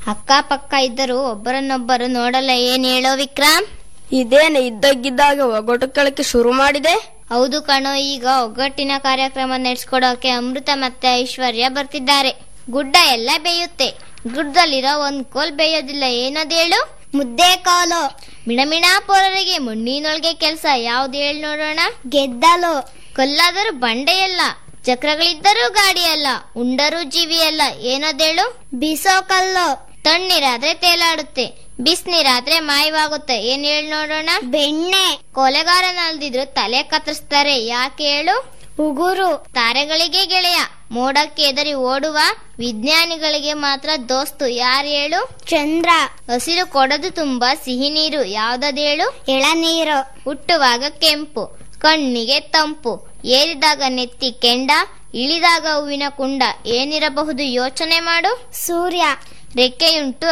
ಅಕ್ಕ ಪಕ್ಕ ಇದ್ದರೂ ಒಬ್ಬರನ್ನೊಬ್ಬರು ನೋಡಲ್ಲ ಏನ್ ಹೇಳೋ ವಿಕ್ರಮ್ ಇದೇನು ಇದ್ದಕ್ಕಿದ್ದಾಗ ಒಗಟುಕೊಳ್ಳಕ್ಕೆ ಶುರು ಮಾಡಿದೆ ಹೌದು ಕಣೋ ಈಗ ಒಗ್ಗಟ್ಟಿನ ಕಾರ್ಯಕ್ರಮ ನಡೆಸ್ಕೊಡೋಕೆ ಅಮೃತ ಮತ್ತೆ ಐಶ್ವರ್ಯ ಬರ್ತಿದ್ದಾರೆ ಗುಡ್ಡ ಎಲ್ಲ ಬೇಯುತ್ತೆ ಗುಡ್ಡದಲ್ಲಿರೋ ಒಂದ್ ಕೋಲ್ ಬೇಯೋದಿಲ್ಲ ಏನದೇಳು ಮುದ್ದೆ ಕೋಲು ಮಿಣಮಿಣಾಪುರರಿಗೆ ಮಣ್ಣಿನೊಳಗೆ ಕೆಲ್ಸ ಯಾವ್ದು ಹೇಳ್ ನೋಡೋಣ ಗೆದ್ದಲು ಕಲ್ಲಾದರೂ ಬಂಡೆಯಲ್ಲ ಚಕ್ರಗಳಿದ್ದರೂ ಗಾಡಿಯಲ್ಲ ಉಂಡರೂ ಜೀವಿಯಲ್ಲ ಏನದೇಳು ಬೀಸೋ ಕಲ್ಲು ತಣ್ಣೀರಾದ್ರೆ ತೇಲಾಡುತ್ತೆ ಬಿಸ್ನೀರಾದ್ರೆ ಮಾಯವಾಗುತ್ತೆ ಏನ್ ಹೇಳ್ ನೋಡೋಣ ಬೆಣ್ಣೆ ಕೊಲೆಗಾರನಲ್ದಿದ್ರು ತಲೆ ಕತ್ತರಿಸ್ತಾರೆ ಯಾಕೆ ಹೇಳು ಉಗುರು ತಾರೆಗಳಿಗೆ ಗೆಳೆಯ ಮೋಡಕ್ಕೆ ಎದರಿ ಓಡುವ ವಿಜ್ಞಾನಿಗಳಿಗೆ ಮಾತ್ರ ದೋಸ್ತು ಯಾರು ಹೇಳು ಚಂದ್ರ ಹಸಿರು ಕೊಡದು ತುಂಬಾ ಸಿಹಿ ನೀರು ಯಾವ್ದದೇಳು ಎಳನೀರು ಹುಟ್ಟುವಾಗ ಕೆಂಪು ಕಣ್ಣಿಗೆ ತಂಪು ಏರಿದಾಗ ನೆತ್ತಿ ಕೆಂಡ ಇಳಿದಾಗ ಹೂವಿನ ಕುಂಡ ಏನಿರಬಹುದು ಯೋಚನೆ ಮಾಡು ಸೂರ್ಯ ರೆಕ್ಕೆಯುಂಟು